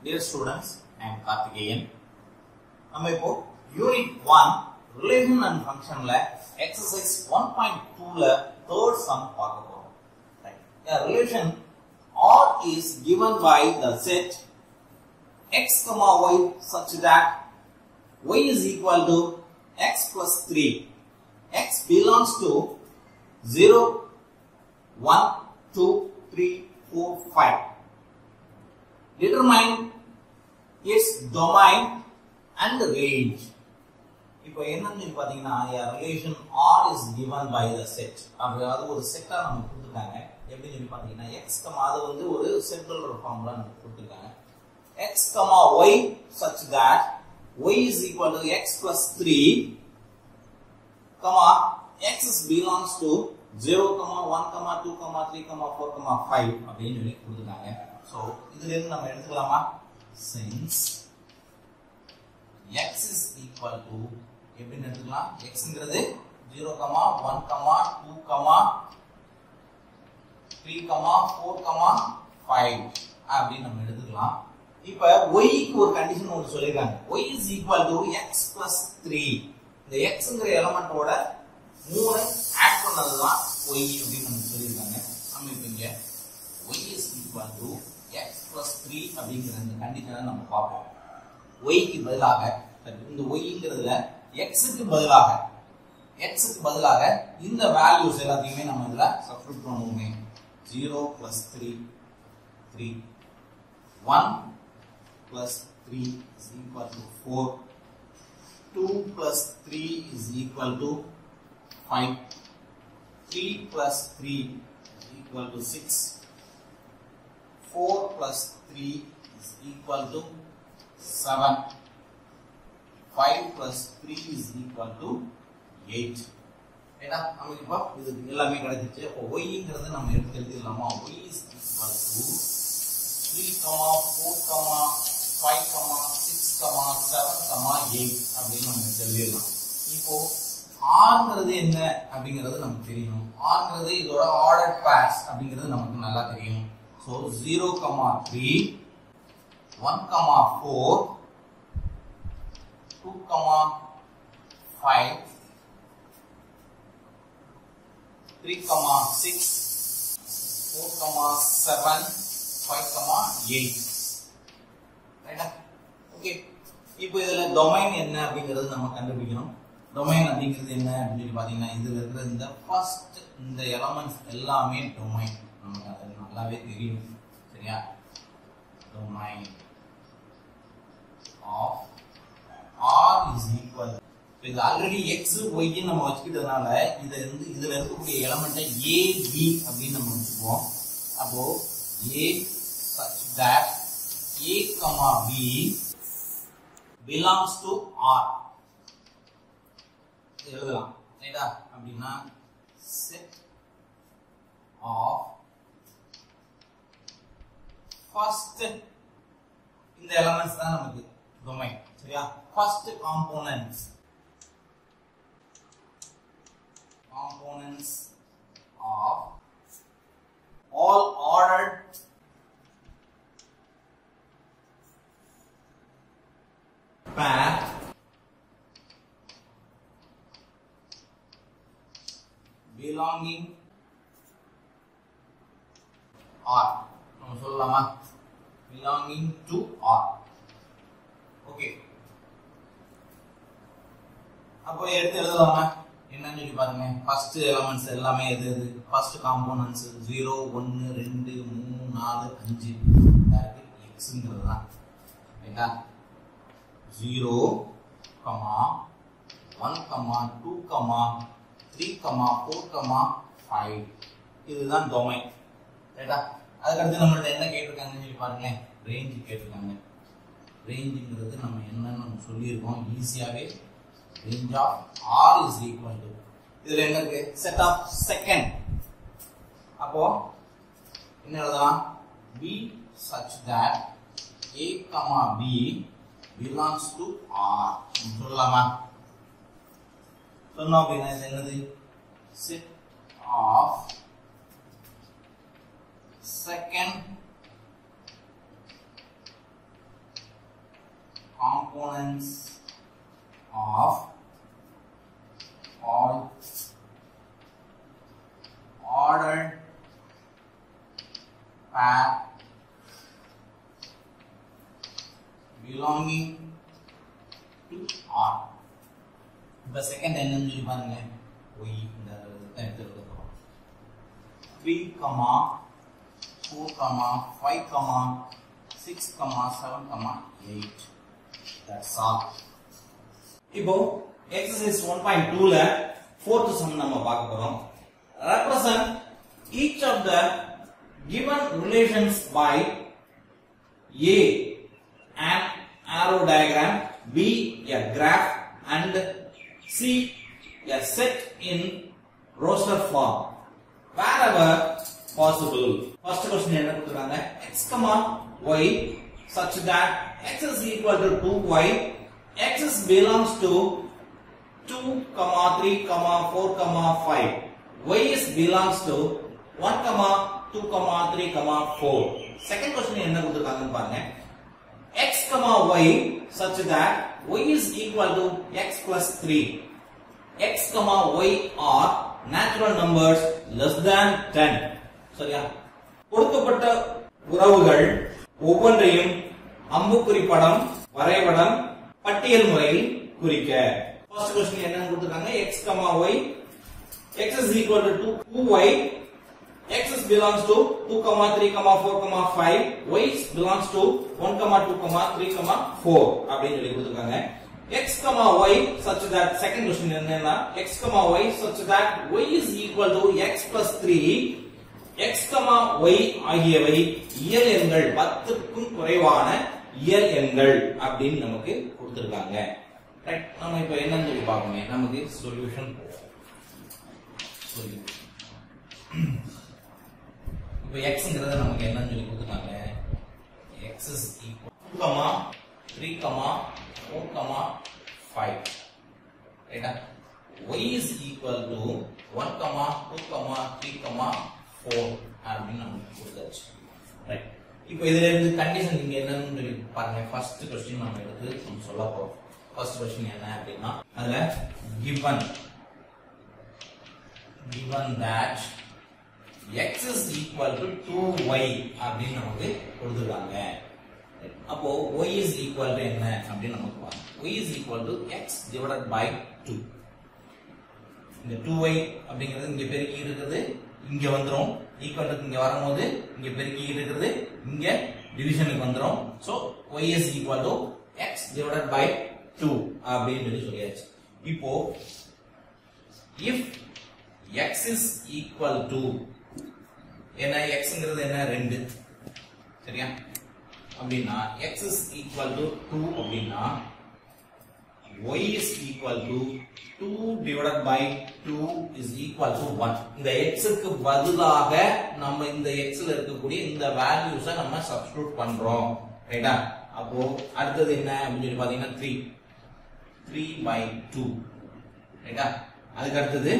Dear students, I am Karthikeyan. நம்ம இப்போ unit one relation and ஃபங்க்ஷன்ல எக்ஸசைஸ் ஒன் பாயிண்ட் டூல தேர்ட் சம் பார்க்க போறோம் A relation R is given by the set x comma y such that y is equal to x plus 3. x belongs to 0, 1, 2, 3, 4, 5. Determine its domain and range. இப்போ என்னன்னு சொல்லி பாத்தீங்கன்னா relation R is given by the set அதாவது ஒரு செட்டா நம்ம கொடுத்துருக்காங்க எப்படின்னு சொல்லி பாத்தீங்கன்னா எக்ஸ் கமா அது வந்து ஒரு சென்ட்ரல் ஃபார்முலா நமக்கு கொடுத்துருக்காங்க X comma Y such that Y is equal to X plus three comma X is belongs to zero comma one comma two comma three comma four comma five அப்படின்னு சொல்லி கொடுத்துருக்காங்க so இதுல இருந்து நம்ம எடுத்துக்கலாமா since x is equal to எப்படின்னு எடுத்துக்கலாம் xங்கிறது 0 comma 1 comma 2 comma 3 comma 4 comma 5 அப்படின்னு நம்ம எடுத்துக்கலாம் இப்ப y க்கு ஒரு கண்டிஷன் ஒன்று சொல்லிருக்காங்க y is equal to x plus 3 இந்த xங்கிற எலமெண்டோட மூணு ஆட் பண்ணதுதான் y அப்படின்னு நம்ம சொல்லியிருக்காங்க நம்ம இப்ப இங்க y is equal to x plus 3 அப்படிங்கிற இந்த கண்டிஷனை நம்ம பார்ப்போம் ஒய்க்கு பதிலாக இந்த ஒய்ங்கிறதுல எக்ஸுக்கு பதிலாக எக்ஸுக்கு பதிலாக இந்த வேல்யூஸ் எல்லாத்தையுமே நம்ம இதுல சப்ஸ்டியூட் பண்ணுவோமே zero plus three three one plus three is equal to four two plus three is equal to five three plus three is equal to six four plus three is equal to 7 5 plus 3 is equal to 8 ஏடா நமக்கு இப்போ இது எல்லாமே கிடைச்சிச்சு அப்போ yங்கிறது நம்ம எடுத்து எழுதிடலாமா y is equal to 3 comma 4 comma 5 comma 6 comma 7 comma 8 அப்படின்னு நம்ம எழுதிடலாம் இப்போ ஆர்ங்கிறது என்ன அப்படிங்கிறது நமக்கு தெரியும் ஆர்ங்கிறது இதோட ஆர்டர் பேர்ஸ் அப்படிங்கிறது நமக்கு நல்லா தெரியும் so zero comma three 1 comma 4 2 comma 5 3 comma 6 4 comma 7 5 comma 8 ரைட்டா ஓகே இப்போ இதுல டொமைன் என்ன அப்படிங்கிறது நம்ம கண்டுபிடிக்கணும் டொமைன் அப்படிங்கிறது என்ன அப்படின்னு சொல்லி பாத்தீங்கன்னா இதுல இருக்கிற இந்த ஃபர்ஸ்ட் இந்த எலமெண்ட்ஸ் எல்லாமே டொமைன் நமக்கு அது நல்லாவே தெரியும் சரியா domain of r is equal இது ஆல்ரெடி x y நம்ம வச்சுக்கிட்டதுனால இத இருந்து இதுல இருக்கக்கூடிய எலமெண்ட்டை a b அப்படின்னு நம்ம வச்சுக்குவோம் அப்போ a such that a comma b belongs to r எழுதலாம் ரைட்டா அப்படின்னா set of first இந்த எலமெண்ட்ஸ் தான் நமக்கு டொமைன் சரியா first components components of all ordered pair belonging R நம்ம சொல்லலாமா belonging to R ஓகே அப்போ எடுத்து எழுதலாமா என்னன்னு சொல்லி பாருங்க ஃபர்ஸ்ட் எலமெண்ட்ஸ் எல்லாமே எது எது ஃபர்ஸ்ட் காம்போனன்ட்ஸ் ஜீரோ ஒன்று ரெண்டு மூணு நாலு அஞ்சு எக்ஸுங்கிறது தான் ரைட்டா zero comma one comma two comma three comma four comma five இதுதான் டொமைன் ரைட்டா அதுக்கடுத்து நம்மள்ட்ட என்ன கேட்டிருக்காங்கன்னு சொல்லி பாருங்களேன் ரேஞ்சு கேட்டிருக்காங்க ரேஞ்சுங்கிறது நம்ம என்னன்னு நம்ம சொல்லியிருக்கோம் ஈஸியாகவே range of R is equal to இதுல என்ன இருக்கு செட் ஆஃப் செகண்ட் அப்போ என்ன எழுதலாம் B such that A comma B belongs to R சொல்லலாமா சொன்னோம் அப்படின்னா இது என்னது set of second components of all ordered pair belonging to R. இப்ப செகண்ட் என்னன்னு சொல்லி பாருங்க ஒய் இந்த எடுத்து எழுத போறோம் three comma four comma five comma six comma seven comma eight that's all இப்போ எக்ஸசைஸ் ஒன் பாயிண்ட் டூல ஃபோர்த் சம் நம்ம பார்க்க போறோம் represent each of the given relations by A an arrow diagram B a graph and C a set in roster form wherever possible first question என்ன கொடுத்திருக்காங்க x y such that x is equal to 2y x is belongs to 2 comma 3 comma 4 comma 5 y is belongs to 1 comma 2 comma 3 comma 4 second question என்ன கொடுத்திருக்காங்கன்னு பாருங்க x comma y such that y is equal to x plus 3 x comma y are natural numbers less than 10 சரியா கொடுக்கப்பட்ட உறவுகள் ஒவ்வொன்றையும் அம்புக்குறி படம் வரைபடம் பட்டியல் முறையில் குறிக்க ஃபர்ஸ்ட் கொஸ்டின் என்னன்னு கொடுத்திருக்காங்க x comma y x is equal to 2 2y x is belongs to 2 comma 3 comma 4 comma 5 y is belongs to 1 comma 2 comma 3 comma 4 அப்படின்னு சொல்லி கொடுத்திருக்காங்க x comma y such that second question என்னன்னா x comma y such that y is equal to x plus 3 x comma y ஆகியவை இயல் எண்கள் 10 க்கும் குறைவான இயல் எண்கள் அப்படின்னு நமக்கு கொடுத்திருக்காங்க ரைட் நம்ம இப்போ என்னன்னு சொல்லி பார்க்கணும் நமக்கு சொல்யூஷன் சொல்யூஷன் இப்போ எக்ஸ்ங்கிறத நமக்கு என்னன்னு சொல்லி கொடுத்துட்டாங்க X is equal two comma three comma four comma five ரைட்டா Y is equal to one comma two comma three comma four அப்படின்னு நமக்கு கொடுத்தாச்சு ரைட் இப்போ இதுல இருந்து கண்டிஷன் நீங்க என்னன்னு சொல்லி பாருங்க ஃபர்ஸ்ட் கொஸ்டின் நம்ம எடுத்து நம்ம சொல்ல போறோம் ஃபர்ஸ்ட் கொஸ்டின் என்ன அப்படின்னா அதுல given given that x is equal to 2y அப்படின்னு நமக்கு கொடுத்துருக்காங்க அப்போ y is equal to என்ன அப்படின்னு நமக்கு பாருங்க y is equal to x divided by 2 இந்த 2y அப்படிங்கிறது இங்க பெருக்கி இருக்குது இங்க வந்துரும் ஈக்குவல் டு இங்க வரும்போது இங்க பெருக்கி இருக்கிறது இங்க டிவிஷனுக்கு வந்துரும் so y is equal to x divided by 2 அப்படின்னு சொல்லி சொல்லியாச்சு இப்போ if x is equal to என்ன xங்கிறது என்ன ரெண்டு சரியா அப்படின்னா x is equal to 2 அப்படின்னா y is equal to 2 divided by 2 is equal to 1 இந்த x க்கு பதிலாக நம்ம இந்த x ல இருக்கக்கூடிய இந்த வேல்யூஸ நம்ம சப்ஸ்டிட்யூட் பண்றோம் ரைட்டா அப்போ அடுத்தது என்ன அப்படின்னு சொல்லி பாத்தீங்கன்னா 3 3 by 2 ரைட்டா அதுக்கு அடுத்தது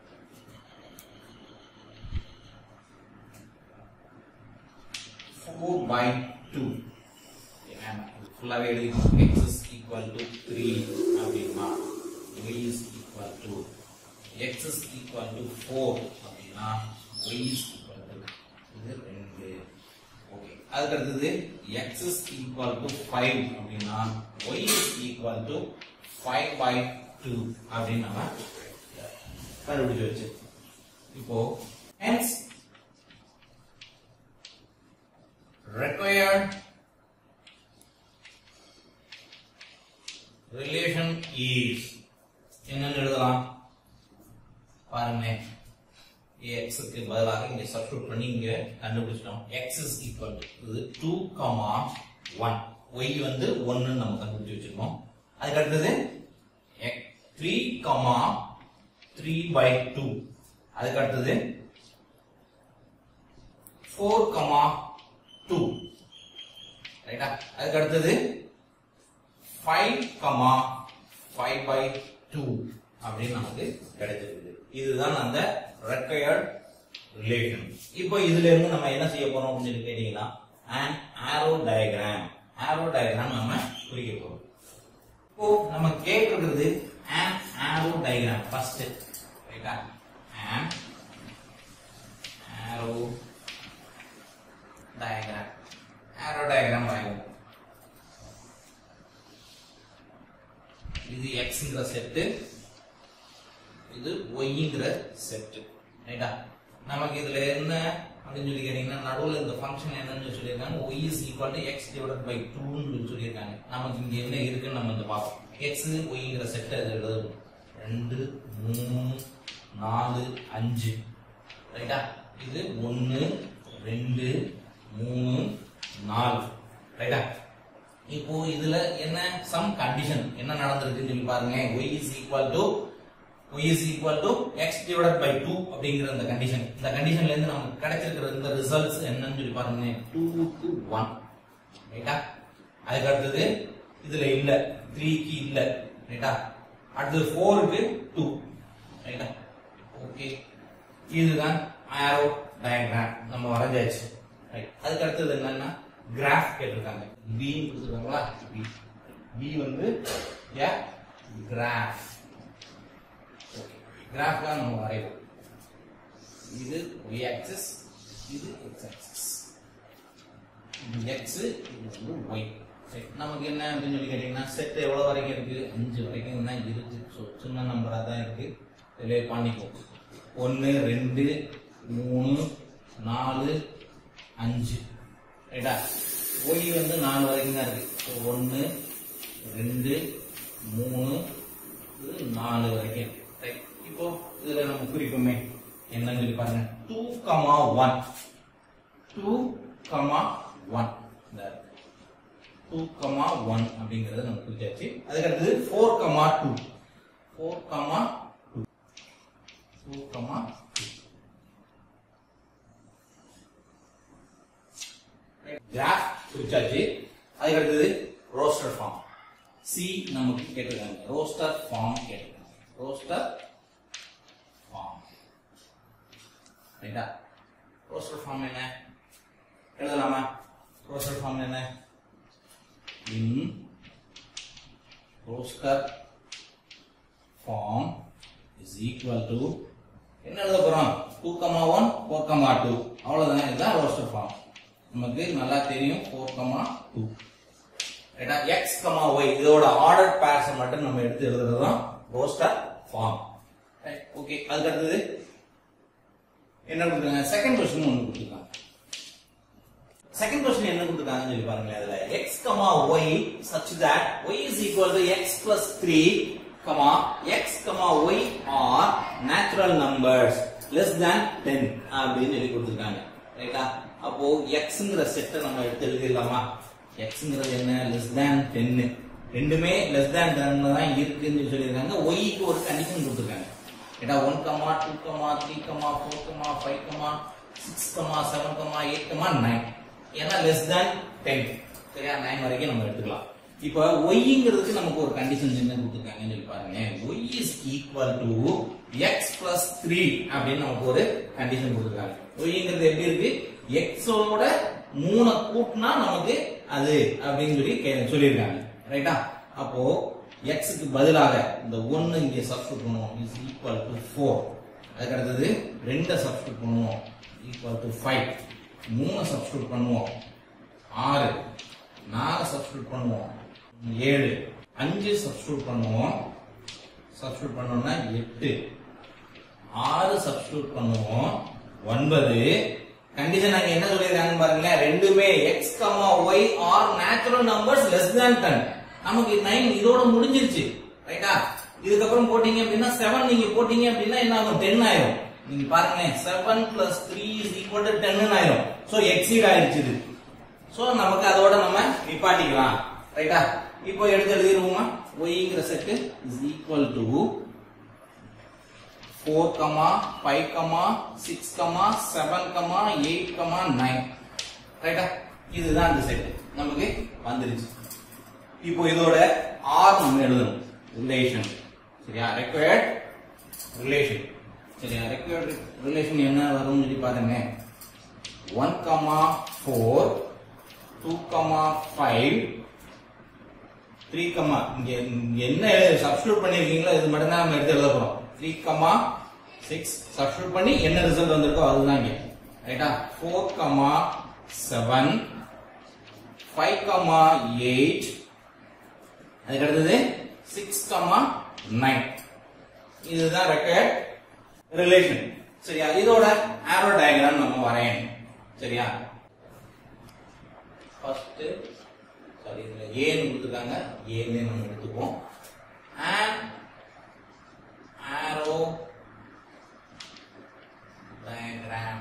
four by two ஃபுல்லாவே எழுதிக்கணும் x is equal to 3 அப்படின்னா y is equal to x is equal to 4 அப்படின்னா y is equal to இது ரெண்டு ஓகே அதுக்கு அடுத்தது x is equal to 5 அப்படின்னா y is equal to 5 by 2 அப்படின்னு நம்ம கண்டுபிடிச்சு வச்சு இப்போ hence required relation is என்னன்னு எழுதலாம் பாருங்க x க்கு பதிலாக இங்க சப்ஸ்டிட்யூட் பண்ணி இங்க கண்டுபிடிச்சிட்டோம் x is equal to இது 2 comma 1 y வந்து 1 நம்ம கண்டுபிடிச்சு வச்சிருக்கோம் அதுக்கு அடுத்தது 3 comma 3 by 2 அதுக்கு அடுத்தது 4 comma 2 ரைட்டா அதுக்கு அடுத்தது 5 கமா 5 by 2 அப்படின்னு நமக்கு கிடைச்சிருக்குது இதுதான் அந்த ரெக்கையர்ட் ரிலேஷன் இப்போ இதுல இருந்து நம்ம என்ன செய்ய போறோம் அப்படின்னு சொல்லி கேட்டீங்கன்னா an arrow diagram arrow diagram நம்ம குறிக்க போறோம் இப்போ நம்ம கேட்டிருக்கிறது an arrow diagram first ரைட்டா an arrow diagram arrow diagram வரைவோம் இது xங்கிற செட்டு இது ஒய்ங்கிற செட்டு ரைட்டா நமக்கு இதுல என்ன அப்படின்னு சொல்லி கேட்டீங்கன்னா நடுவுல இந்த ஃபங்க்ஷன் என்னன்னு சொல்லியிருக்காங்க y is equal to x divided by 2 ன்னு சொல்லியிருக்காங்க நமக்கு இங்க என்ன இருக்குன்னு நம்ம வந்து பார்ப்போம் x yங்கிற செட்டை இது எழுதணும் ரெண்டு மூணு நாலு அஞ்சு ரைட்டா இது ஒன்னு ரெண்டு மூணு நாலு ரைட்டா இப்போ இதுல என்ன சம் கண்டிஷன் என்ன நடந்திருக்குன்னு சொல்லி பாருங்க y is equal to y is equal to x divided by 2 அப்படிங்கிற இந்த கண்டிஷன் இந்த கண்டிஷன்ல இருந்து நமக்கு கிடைச்சிருக்கிற இந்த ரிசல்ட்ஸ் என்னன்னு சொல்லி பாருங்க 2 க்கு 1 ரைட்டா அதுக்கு அடுத்தது இதுல இல்ல 3 க்கு இல்ல ரைட்டா அடுத்தது 4 க்கு 2 ரைட்டா ஓகே இதுதான் ஆரோ டயக்ராம் நம்ம வரைஞ்சாச்சு ரைட் அதுக்கு அடுத்தது என்னன்னா கிராஃப் கேட்டிருக்காங்க பி கொடுத்துருக்காங்களா பி பி வந்து ஏ கிராஃப் கிராஃப்லாம் நம்ம வரைவோம் இது y ஆக்சிஸ் இது x ஆக்சிஸ் இது x இது வந்து y சரி நமக்கு என்ன அப்படின்னு சொல்லி கேட்டீங்கன்னா செட் எவ்வளவு வரைக்கும் இருக்கு அஞ்சு வரைக்கும் தான் இருக்கு ஸோ சின்ன நம்பரா தான் இருக்கு இதிலே பண்ணிக்குவோம் ஒன்று ரெண்டு மூணு நாலு அஞ்சு ரைட்டா ஒய் வந்து நாலு வரைக்கும் தான் இருக்கு ஸோ ஒன்று ரெண்டு மூணு இது நாலு வரைக்கும் ரைட் இப்போ இதுல நம்ம குறிப்போமே என்னன்னு சொல்லி பாருங்க two comma one two comma one two comma one அப்படிங்கறத நம்ம குறிச்சாச்சு அதுக்கு அடுத்தது four comma two four comma two two comma graph குறிச்சாச்சு அதுக்கு அடுத்தது ரோஸ்டர் ஃபார்ம் சி நமக்கு கேட்டிருக்காங்க ரோஸ்டர் ஃபார்ம் கேட்டிருக்காங்க ரோஸ்டர் ஃபார்ம் ரைட்டா ரோஸ்டர் ஃபார்ம் என்ன எழுதலாமா ரோஸ்டர் ஃபார்ம் என்ன in roster form is equal to என்ன எழுத போறோம் two comma one four comma two அவ்வளவுதானே இதுதான் ரோஸ்டர் ஃபார்ம் நமக்கு நல்லா தெரியும் ஃபோர் கமா டூ ரைட்டா எக்ஸ் கமா ஒய் இதோட ஆர்டர் பேர்ஸ் மட்டும் நம்ம எடுத்து எழுதுறது தான் ரோஸ்டர் ஃபார்ம் ஓகே அதுக்கு அடுத்தது என்ன கொடுத்துருக்காங்க செகண்ட் கொஸ்டின் ஒன்று கொடுத்துருக்காங்க செகண்ட் கொஸ்டின் என்ன கொடுத்துருக்காங்கன்னு சொல்லி பாருங்க அதுல X comma Y such that Y is equal to X plus three comma X comma Y are natural numbers less than ten அப்படின்னு சொல்லி கொடுத்துருக்காங்க ரைட்டா அப்போ எக்ஸ்ங்கிற செட்டை நம்ம எடுத்து எழுதிடலாமா எக்ஸ்ங்கிறது என்ன லெஸ் தேன் டென்னு ரெண்டுமே லெஸ் தேன் டென்ல தான் இருக்குன்னு சொல்லி சொல்லியிருக்காங்க ஒய்க்கு ஒரு கண்டிஷன் கொடுத்துருக்காங்க ஏடா one comma two comma three comma four comma five comma six comma seven comma eight comma nine ஏன்னா லெஸ் தேன் டென் சரியா நைன் வரைக்கும் நம்ம எடுத்துக்கலாம் இப்போ ஒய்ங்கிறதுக்கு நமக்கு ஒரு கண்டிஷன் என்ன கொடுத்துருக்காங்கன்னு சொல்லி பாருங்க Y is equal to X plus three அப்படின்னு நமக்கு ஒரு கண்டிஷன் கொடுத்துருக்காங்க ஒய்ங்கிறது எப்படி இருக்கு எக்ஸோட மூணை கூட்டினா நமக்கு அது அப்படின்னு சொல்லி கே- சொல்லியிருக்காங்க ரைட்டா அப்போ எக்ஸுக்கு பதிலாக இந்த ஒன்னு இங்க சப்ஸ்டியூட் பண்ணுவோம் இஸ் ஈக்குவல் டு ஃபோர் அதுக்கு அடுத்தது ரெண்டை சப்ஸ்டியூட் பண்ணுவோம் ஈக்குவல் டு ஃபைவ் மூணு சப்ஸ்டியூட் பண்ணுவோம் ஆறு நாலு சப்ஸ்டியூட் பண்ணுவோம் ஏழு அஞ்சு சப்ஸ்டியூட் பண்ணுவோம் சப்ஸ்டியூட் பண்ணோம்னா எட்டு ஆறு சப்ஸ்டியூட் பண்ணுவோம் ஒன்பது கண்டிஷன் அங்க என்ன சொல்லிருக்காங்க பாருங்களேன் ரெண்டுமே X comma Y are natural numbers less than ten நமக்கு நைன் இதோட முடிஞ்சிருச்சு ரைட்டா இதுக்கப்புறம் போட்டீங்க அப்படின்னா செவன் நீங்க போட்டீங்க அப்படின்னா என்ன ஆகும் டென் ஆயிரும் நீங்க பாருங்களேன் seven plus three is equal to ten ஆயிரும் சோ எக்ஸீட் ஆயிருச்சு இது சோ நமக்கு அதோட நம்ம நிப்பாட்டிக்கலாம் ரைட்டா இப்போ எடுத்து எழுதிருவோமா ஒய்ங்கிற set is equal to four comma five comma six comma seven comma eight comma nine ரைட்டா இதுதான் அந்த செட் நமக்கு வந்துருச்சு இப்போ இதோட ஆர் நம்ம எழுதணும் ரிலேஷன் சரியா ரெக்வயர்ட் ரிலேஷன் சரியா ரெக்வயர்ட் ரிலேஷன் என்ன வரும்னு சொல்லி பாருங்க one comma four two comma five three comma இங்க இங்க என்ன சப்ஸ்டியூட் பண்ணிருக்கீங்களோ இது மட்டும் தான் நம்ம எடுத்து எழுத போறோம் த்ரீ கமா சிக்ஸ் சப்ஸ்டியூட் பண்ணி என்ன ரிசல்ட் வந்திருக்கோ அதுதான் இங்க ரைட்டா four comma seven five comma eight அதுக்கு அடுத்தது சிக்ஸ் கமா நைன் இதுதான் ரெக்கார்ட் ரிலேஷன் சரியா இதோட ஆரோ டயக்ராம் நம்ம வரையணும் சரியா ஃபர்ஸ்ட் சாரி இதுல ஏன்னு கொடுத்துருக்காங்க ஏன்னு நம்ம எடுத்துப்போம் and arrow diagram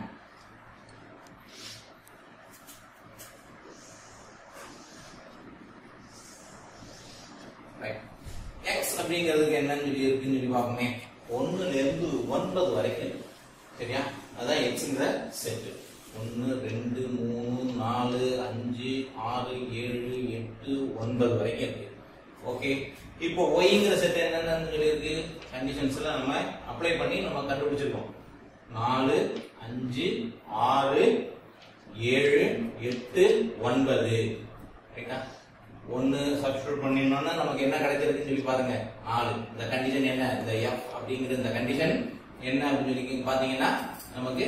right X அப்படிங்கிறதுக்கு என்னன்னு சொல்லி இருக்குன்னு சொல்லி பார்ப்போமே ஒண்ணுல இருந்து ஒன்பது வரைக்கும் சரியா அதான் எக்ஸ்ங்கிற செட் ஒன்னு ரெண்டு மூணு நாலு அஞ்சு ஆறு ஏழு எட்டு ஒன்பது வரைக்கும் இருக்கு ஓகே இப்போ ஒய்ங்கிற செட் என்னென்னு சொல்லியிருக்கு கண்டிஷன்ஸ் எல்லாம் நம்ம அப்ளை பண்ணி நம்ம கண்டுபிடிச்சிருக்கோம் நாலு அஞ்சு ஆறு ஏழு எட்டு ஒன்பது ரைட்டா ஒன்னு சப்ஸ்டியூட் பண்ணினோம்னா நமக்கு என்ன கிடைச்சிருக்குன்னு சொல்லி பாருங்க நாலு இந்த கண்டிஷன் என்ன இந்த எஃப் அப்படிங்கிற இந்த கண்டிஷன் என்ன அப்படின்னு சொல்லி பாத்தீங்கன்னா நமக்கு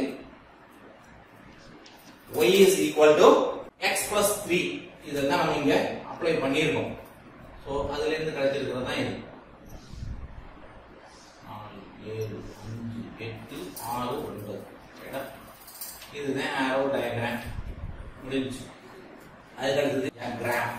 y is equal to x plus 3 இதெல்லாம் நம்ம இங்க அப்ளை பண்ணியிருக்கோம் சோ அதுல இருந்து கிடைச்சிருக்கிறது தான் இது நாலு ஏழு அஞ்சு எட்டு ஆறு ஒன்பது ரைட்டா இதுதான் ஆரோ டயக்ராம் முடிஞ்சு அதுக்கு அடுத்தது கிராம்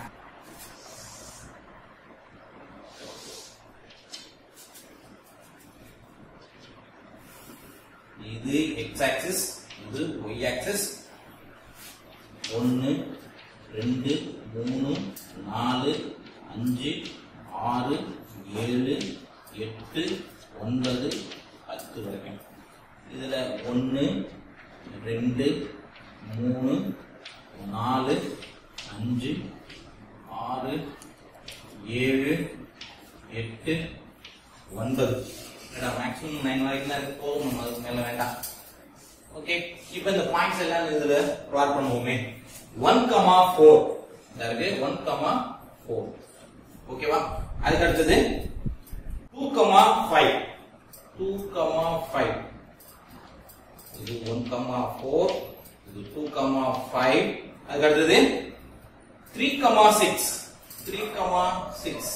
இது எக்ஸ் ஆக்சிஸ் இது ஒய் ஆக்சிஸ் ஒன்னு ரெண்டு மூணு நாலு அஞ்சு ஆறு ஏழு எட்டு ஒன்பது பத்து வரைக்கும் இதுல ஒன்னு ரெண்டு மூணு நாலு அஞ்சு ஆறு ஏழு எட்டு ஒன்பது மேக்ஸிமம் நைன் வரைக்கும் தான் இருக்கு போதும் நம்ம அதுக்கு மேல வேண்டாம் ஓகே இப்போ இந்த பாயிண்ட்ஸ் எல்லாம் இதுல ப்ளாட் பண்ணுவோமே ஒன் கமா ஃபோர் இருக்கு ஒன் கமா ஃபோர் ஓகேவா அதுக்கு அடுத்தது two comma five two comma five இது ஒன் கமா ஃபோர் இது டூ கமா ஃபைவ் அதுக்கு அடுத்தது three comma six three comma six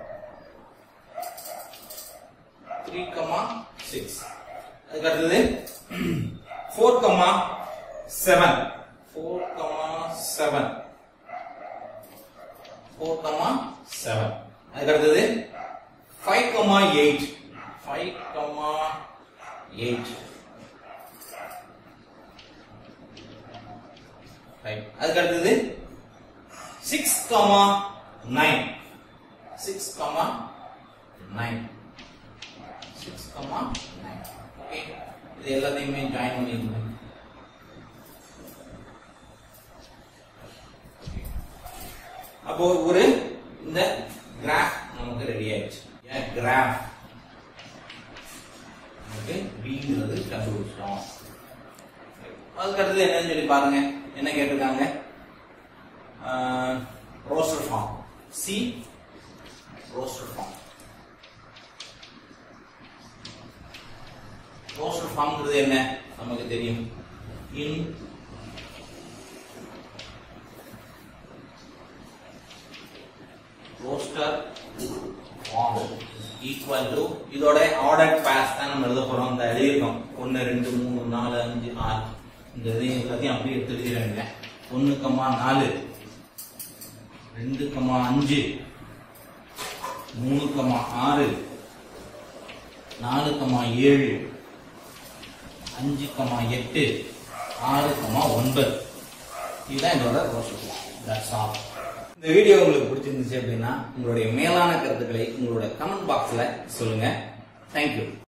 three comma six அதுக்கு அடுத்தது four comma seven four comma seven four comma seven அதுக்கு அடுத்தது five comma eight five comma eight அதுக்கு அடுத்தது six comma nine six comma nine six comma nine okay இது எல்லாத்தையுமே join பண்ணிருந்தேன் அப்போ ஒரு இந்த கிராஃப் நமக்கு ரெடி ஆயிடுச்சு கிராஃப் நமக்கு பிங்கிறது கண்டுபிடிச்சிட்டோம் அதுக்கு அடுத்தது என்னன்னு சொல்லி பாருங்க என்ன கேட்டிருக்காங்க roster form C roster form roster ஃபார்ம்ங்கிறது என்ன நமக்கு தெரியும் in roster form equal to இதோட ஆர்டர் பேஸ் தான் நம்ம எழுத போறோம் இந்த எழுதியிருக்கோம் ஒன்னு ரெண்டு மூணு நாலு அஞ்சு ஆறு இந்த இதையும் எல்லாத்தையும் அப்படியே எடுத்து எழுதிடுறாங்க ஒன்னு கம்மா நாலு ரெண்டு கம்மா அஞ்சு மூணு கம்மா ஆறு நாலு கம்மா ஏழு அஞ்சு கம்மா எட்டு ஆறு கம்மா ஒன்பது இதுதான் இதோட ரோஸ்டர் தட்ஸ் ஆல் இந்த வீடியோ உங்களுக்கு பிடிச்சிருந்துச்சு அப்படின்னா உங்களுடைய மேலான கருத்துக்களை உங்களோட கமெண்ட் பாக்ஸ்ல சொல்லுங்க தேங்க்யூ